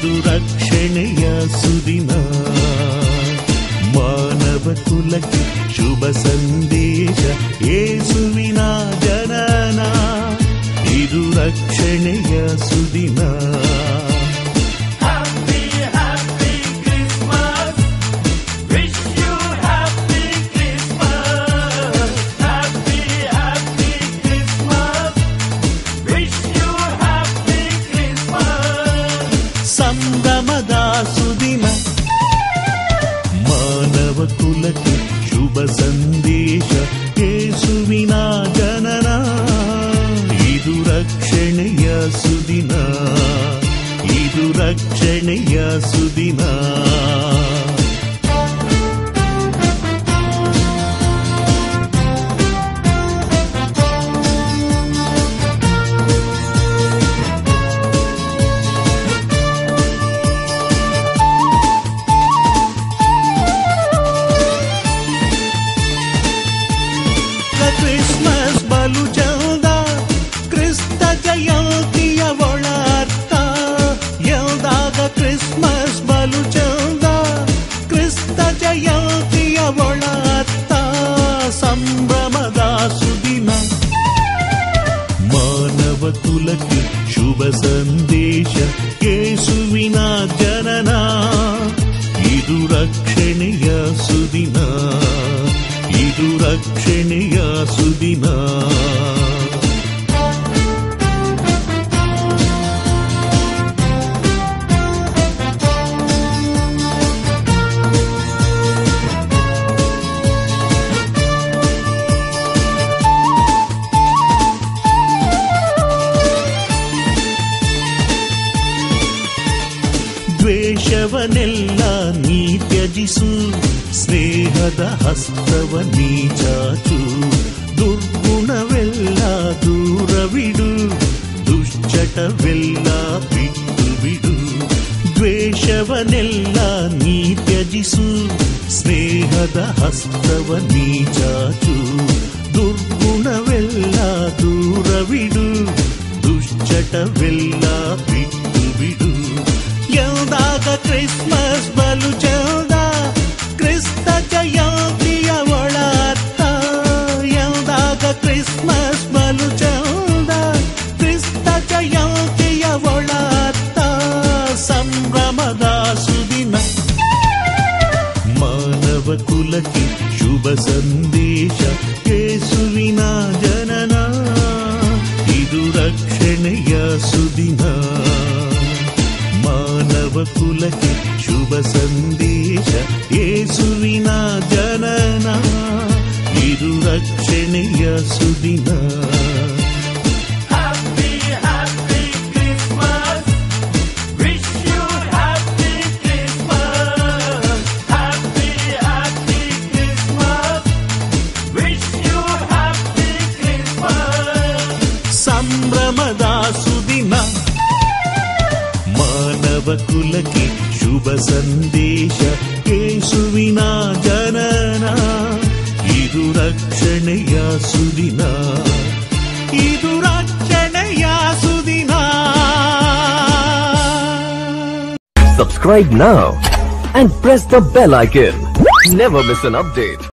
ಇದು ರಕ್ಷಣೆಯ ಸುದಿನ ಮಾನವ ಕುಲಕ್ಕೆ ಶುಭ ಸಂದೇಶ ಏಸುವಿನ ಜನನ ಇದು ರಕ್ಷಣೆಯ ಸುದಿನ Happy, happy Christmas. Wish you happy Christmas. Happy, happy Christmas. Wish you happy Christmas. ಸಂಗಮದ ಸುದಿನ ಮಾನವ ಕುಲಕ್ಕೆ ಶುಭ ಸಂದೇಶ ಯೇಸುವಿನ ಜನನ ಇದು ರಕ್ಷಣೆಯ ಸುದಿನ ಇದು ರಕ್ಷಣೆಯ ಸುದಿನ ಕ್ರಿಸ್ಮಸ್ ಬಲು ಚಂದ ಕ್ರಿಸ್ತ ಜಯಂತಿಯ ಒಳಾರ್ಥ ಎಲ್ದಾಗ ಕ್ರಿಸ್ಮಸ್ ಬಲು ಚಂದ ಕ್ರಿಸ್ತ ಜಯಂತಿಯ ಒಳಾರ್ಥ ಸಂಭ್ರಮದ ಸುದಿನ ಮಾನವ ಕುಲಕ್ಕೆ ಶುಭ ಸಂದೇಶ ಯೇಸುವಿನ ಜನನ ಇದು ರಕ್ಷಣೆಯ ಸುದಿನ ಇದು ರಕ್ಷಣೆಯ ಸುದಿನ ದ್ವೇಷವನೆಲ್ಲ ನೀ ತ್ಯಜಿಸು ಸ್ನೇಹದ ಹಸ್ತವ ನೀ ಚಾಚು ದುರ್ಗುಣವೆಲ್ಲ ದೂರವಿಡು ದುಶ್ಚಟವೆಲ್ಲ ಬಿಟ್ಟು ಬಿಡು ದ್ವೇಷವನೆಲ್ಲ ನೀ ತ್ಯಜಿಸು ಸ್ನೇಹದ ಹಸ್ತವ ನೀ ಚಾಚು ದುರ್ಗುಣವೆಲ್ಲ ದೂರವಿಡು ದುಶ್ಚಟವೆಲ್ಲ ಬಿಟ್ಟು ಬಿಡು ಎಂದಾಗ ಕ್ರಿಸ್ಮಸ್ ಬಲು ಚಂದ ಕ್ರಿಸ್ತ ಜಯಂತಿಯ ಒಳಾರ್ಥ ಎಂದಾಗ ಕ್ರಿಸ್ಮಸ್ ಬಲು ಚಂದ ಕ್ರಿಸ್ತ ಜಯಂತಿಯ ಒಳಾರ್ಥ ಸಂಭ್ರಮದ ಸುದಿನ ಮಾನವ ಕುಲಕ್ಕೆ ಶುಭ ಸಂದೇಶ ಯೇಸುವಿನ ಜನನ ಇದು ರಕ್ಷಣೆಯ ಸುದಿನ ಮಾನವ ಕುಲಕ್ಕೆ ಶುಭ ಸಂದೇಶ ಯೇಸುವಿನ ಜನನ ಇದು ರಕ್ಷಣೆಯ ಸುದಿನ Happy, happy Christmas. Wish you happy Christmas. Happy, happy Christmas. Wish you happy Christmas. ಸಂಭ್ರಮದ ಸುದಿನ ಮಾನವ ಕುಲಕ್ಕೆ ಶುಭ ಸಂದೇಶ ಯೇಸುವಿನ ಜನನ ಇದು ರಕ್ಷಣೆಯ ಸುದಿನ ಇದು ರಕ್ಷಣೆಯ ಸುದಿನ Subscribe now and press the bell icon. Never miss an update.